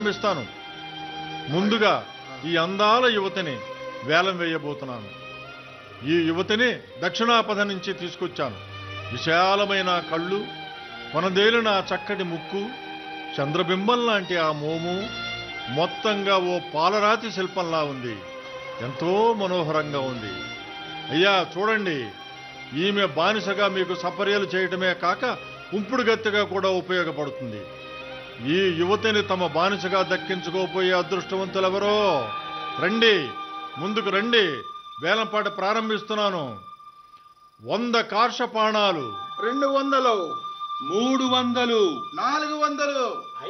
ఇస్తాను ముందుగా ఈ అందాల యువతిని వేలం వేయబోతున్నాను ఈ యువతిని దక్షిణాపథ నుంచి తీసుకొచ్చాను విశాలమైన కళ్ళు కొనదేలిన ఆ చక్కటి ముక్కు చంద్రబింబం లాంటి ఆ మోము మొత్తంగా ఓ పాలరాతి శిల్పంలా ఉంది ఎంతో మనోహరంగా ఉంది అయ్యా చూడండి ఈమె బానిసగా మీకు సపర్యలు చేయటమే కాక ఉంపుడు గత్తెగా కూడా ఉపయోగపడుతుంది ఈ యువతిని తమ బానిసగా దక్కించుకోపోయే అదృష్టవంతులెవరో రండి ముందుకు రండి వేలంపాట ప్రారంభిస్తున్నాను వంద కార్షపాణాలు రెండు వందలు మూడు వందలు నాలుగు వందలు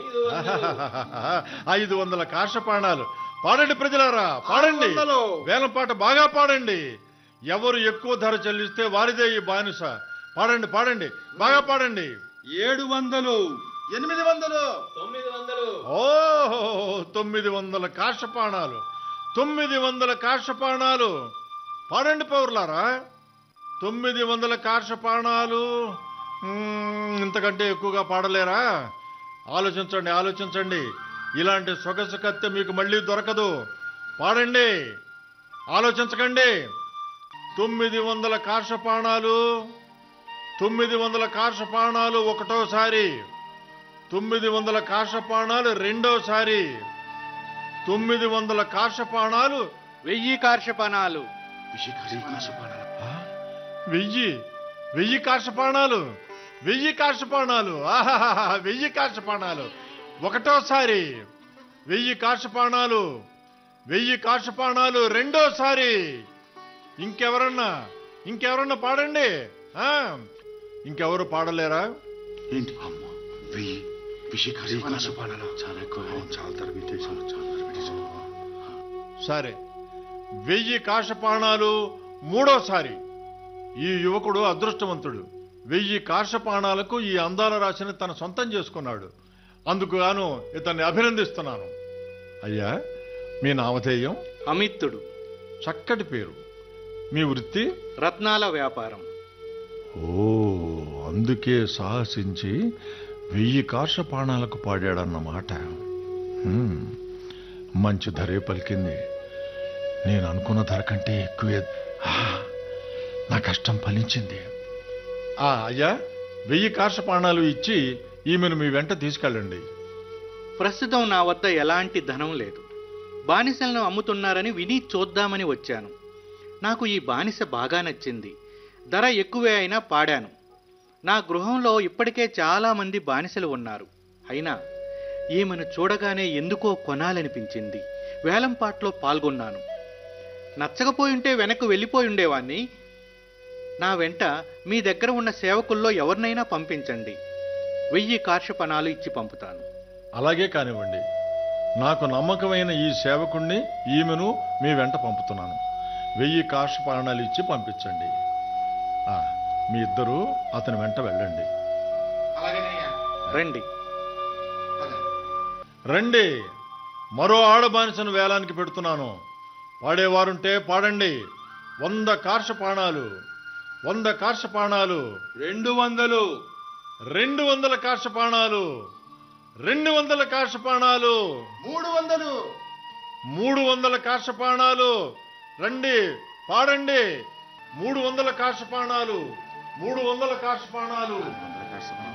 ఐదు వందల కార్షపాణాలు పాడండి ప్రజలారా పాడండి ఆరు వందలు. వేలంపాట బాగా పాడండి ఎవరు ఎక్కువ ధర చెల్లిస్తే వారిదే ఈ బానిస పాడండి పాడండి బాగా పాడండి ఏడు వందలు ఎనిమిది వందలు ఓహో తొమ్మిది వందల కాషపాణాలు తొమ్మిది వందల కాషపాణాలు పాడండి పౌరులారా తొమ్మిది వందల కార్షపాణాలు మ్మ్, ఇంతకంటే ఎక్కువగా పాడలేరా ఆలోచించండి ఆలోచించండి ఇలాంటి సొగసు కత్తె మీకు మళ్ళీ దొరకదు పాడండి ఆలోచించకండి తొమ్మిది వందల కార్షపాణాలు తొమ్మిది వందల కార్షపాణాలు ఒకటోసారి తొమ్మిది వందల కార్షపాణాలు రెండోసారి తొమ్మిది వందల కార్షపాణాలు వెయ్యి కార్షపణాలు ఆ? వెయ్యి వెయ్యి కార్షపాణాలు వెయ్యి కార్షపాణాలు ఆహాహా వెయ్యి కార్షపాణాలు ఒకటోసారి వెయ్యి కార్షపాణాలు వెయ్యి కార్షపాణాలు రెండోసారి ఇంకెవరన్నా ఇంకెవరన్నా పాడండి ఆ? ఇంకెవరు పాడలేరా ఏంటి అమ్మ వెయ్యి విషయకాశపాలలో చాలా ఎక్కువ చాలా తరబితే చాలా తరబితే సరే వెయ్యి కాషపాణాలు మూడోసారి ఈ యువకుడు అదృష్టవంతుడు వెయ్యి కాషపాణాలకు ఈ అందాల రాశిని తన సొంతం చేసుకున్నాడు అందుకు గాను ఇతన్ని అభినందిస్తున్నాను అయ్యా మీ నామధేయం అమిత్తుడు చక్కటి పేరు మీ వృత్తి రత్నాల వ్యాపారం ఓ అందుకే సాహసించి వెయ్యి కార్షపాణాలకు పాడాడన్నమాట హ్మ్, మంచి ధరే పలికింది నేను అనుకున్న ధర కంటే ఎక్కువే ఆ, నా కష్టం ఫలించింది ఆ, అయ్యా వెయ్యి కార్షపాణాలు ఇచ్చి ఈమెను మీ వెంట తీసుకెళ్ళండి ప్రస్తుతం నా వద్ద ఎలాంటి ధనం లేదు బానిసలను అమ్ముతున్నారని విని చూద్దామని వచ్చాను నాకు ఈ బానిస బాగా నచ్చింది ధర ఎక్కువే అయినా పాడాను నా గృహంలో ఇప్పటికే చాలా మంది బానిసలు ఉన్నారు అయినా ఈమెను చూడగానే ఎందుకో కొనాలనిపించింది వేలంపాట్లో పాల్గొన్నాను నచ్చకపోయి ఉంటే వెనక్కు వెళ్ళిపోయి ఉండేవాణ్ణి నా వెంట మీ దగ్గర ఉన్న సేవకుల్లో ఎవరినైనా పంపించండి వెయ్యి కార్షపణాలు ఇచ్చి పంపుతాను అలాగే కానివ్వండి నాకు నమ్మకమైన ఈ సేవకుణ్ణి ఈమెను మీ వెంట పంపుతున్నాను వెయ్యి కార్షపాణాలు ఇచ్చి పంపించండి ఆ, మీ ఇద్దరు అతని వెంట వెళ్ళండి అలాగేనయ్యా రండి రండి మరో ఆడబానిసను వేలానికి పెడుతున్నాను పాడేవారుంటే పాడండి వంద కార్షపాణాలు వంద కార్షపాణాలు రెండు వందలు రెండు వందల కార్షపాణాలు రెండు వందల కార్షపాణాలు మూడు వందలు మూడు వందల కార్షపాణాలు రండి పాడండి మూడు వందల కార్షపాణాలు మూడు వందల కార్షపాణాలు వందల కాశపాణాలు